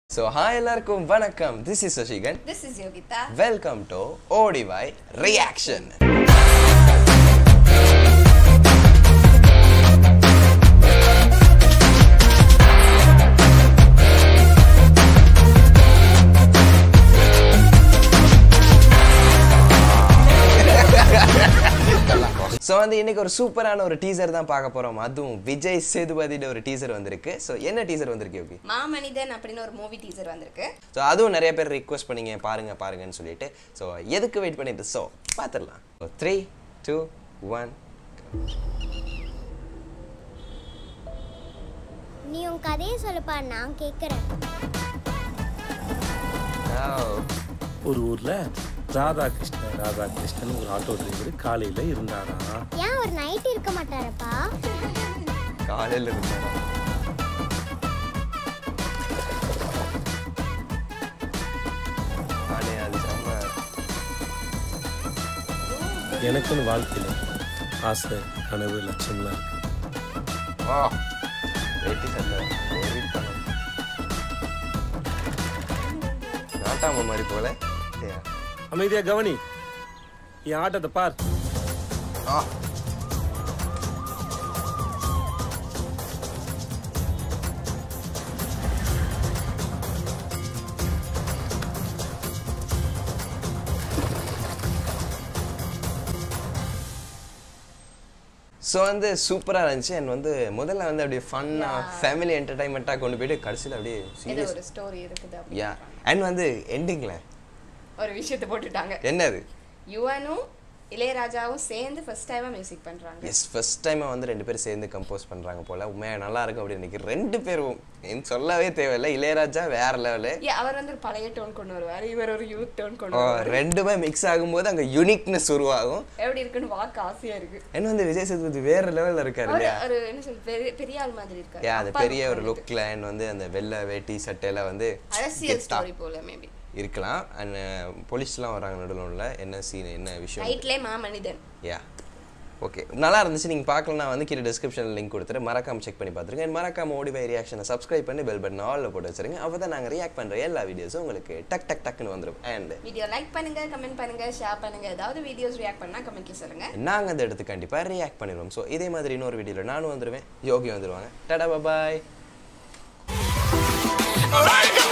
So hi எல்லாருக்கும் வணக்கம் this is Sasikan This is Yogita. Welcome to ஓடிவாய் ரியாக்ஷன் ஸோ வந்து இன்னைக்கு ஒரு சூப்பரான ஒரு டீசர் தான் பார்க்க போறோம் அதுவும் விஜய் சேதுபதியோட ஒரு டீசர் வந்திருக்கு ஸோ என்ன டீசர் வந்திருக்கு யோகி மாமனிதன் அப்படின்னு ஒரு மூவி டீசர் வந்திருக்கு ஸோ அதுவும் நிறைய பேர் ரிக்வெஸ்ட் பண்ணீங்க பாருங்க பாருங்கன்னு சொல்லிட்டு ஸோ எதுக்கு வெயிட் பண்ணிட்டு ஸோ பார்த்துடலாம் த்ரீ டூ ஒன் நீ உன் கதையை சொல்லுப்பா நான் கேட்குறேன் ஒரு ஊர்ல ராதாகிருஷ்ணன் ராதாகிருஷ்ணன் ஒரு ஆட்டோ டிரைவர் காலையில இருந்தாராம் ஏன் ஒரு நைட் இருக்க மாட்டாரப்பா காலையில் இருந்தாரா ஆனே, அது செம்ம. எனக்குன்னு வாழ்க்கையில ஆசை கனவு லட்சம்லாம் இருக்கு ஆ, வெட்டி சட்டை, வெறி பணம். நாட்டாம மாதிரி போல ஏ, அமைதியா கவனி என் ஆட்டத்தை பார் ஆ ஸோ வந்து சூப்பராக இருந்துச்சு அண்ட் வந்து முதல்ல வந்து அப்படியே ஃபன்னாக ஃபேமிலி என்டர்டைன்மெண்ட்டாக கொண்டு போயிட்டு கடைசியில் அப்படியே ஏதோ சீரியஸ் ஒரு ஸ்டோரி இருக்குது அப்படி யா அண்ட் வந்து எண்டிங்கில் ஒரு விஷயத்தை போட்டுட்டாங்க என்னது யுவனும் இளையராஜாவும் சேர்ந்து ஃபர்ஸ்ட் டைமா மியூசிக் பண்றாங்க எஸ் ஃபர்ஸ்ட் டைம் வந்து ரெண்டு பேரும் சேர்ந்து கம்போஸ் பண்ணுறாங்க போல உண்மையாக நல்லா இருக்கும் அப்படின்னு நினைக்கிறேன் ரெண்டு பேரும் ஏன் சொல்லவே தேவையில்லை இளையராஜா வேற லெவலு ஏ அவர் வந்து ஒரு பழைய டோன் கொண்டு வருவார் இவர் ஒரு யூத் டோன் கொண்டு வருவார் ரெண்டுமே மிக்ஸ் ஆகும்போது அங்கே யூனிக்னஸ் உருவாகும் எப்படி இருக்குன்னு பார்க்க ஆசையா இருக்கு என்ன வந்து விஜய் சேதுபதி வேற லெவலில் இருக்காரு அவர் இல்லையா ஒரு என்ன சொல்ல பெரிய பெரிய ஆள் மாதிரி இருக்காரு ஏன் அது அப்பா பெரிய ஒரு look லுக்ல அண்ட் வந்து அந்த வெள்ளை வேட்டி சட்டையெல்லாம் வந்து அரசியல் கெத்தா ஸ்டோரி போல மேபி இருக்கலாம் அண்ட் போலீஸ்லாம் வராங்க நடுவில் உள்ள என்ன சீன் என்ன விஷயம் நைட்லே மாமனிதன் யா ஓகே நல்லா இருந்துச்சு நீங்கள் பார்க்கலனா வந்து கீழே டிஸ்கிரிப்ஷனில் லிங்க் கொடுத்துட்டு மறக்காம செக் பண்ணி பார்த்துருங்க And மறக்காம ஓடிவை ரியாக்ஷனை சப்ஸ்கிரைப் பண்ணி பெல் பட்டன் ஆலில் போட்டு வச்சிருங்க அப்போ தான் நாங்கள் ரியாக்ட் பண்ணுற எல்லா வீடியோஸும் உங்களுக்கு டக் டக் டக்குன்னு வந்துடும் அண்ட் வீடியோ லைக் பண்ணுங்க கமெண்ட் பண்ணுங்க ஷேர் பண்ணுங்க ஏதாவது வீடியோஸ் ரியாக்ட் பண்ணா கமெண்ட்ல சொல்லுங்க நாங்கள் அந்த இடத்துக்கு கண்டிப்பாக ரியாக்ட் பண்ணிடுவோம் ஸோ இதே மாதிரி இன்னொரு வீடியோவில் நானும் வந்துடுவேன் யோகி வந்துடுவாங்க டடா பாய் Like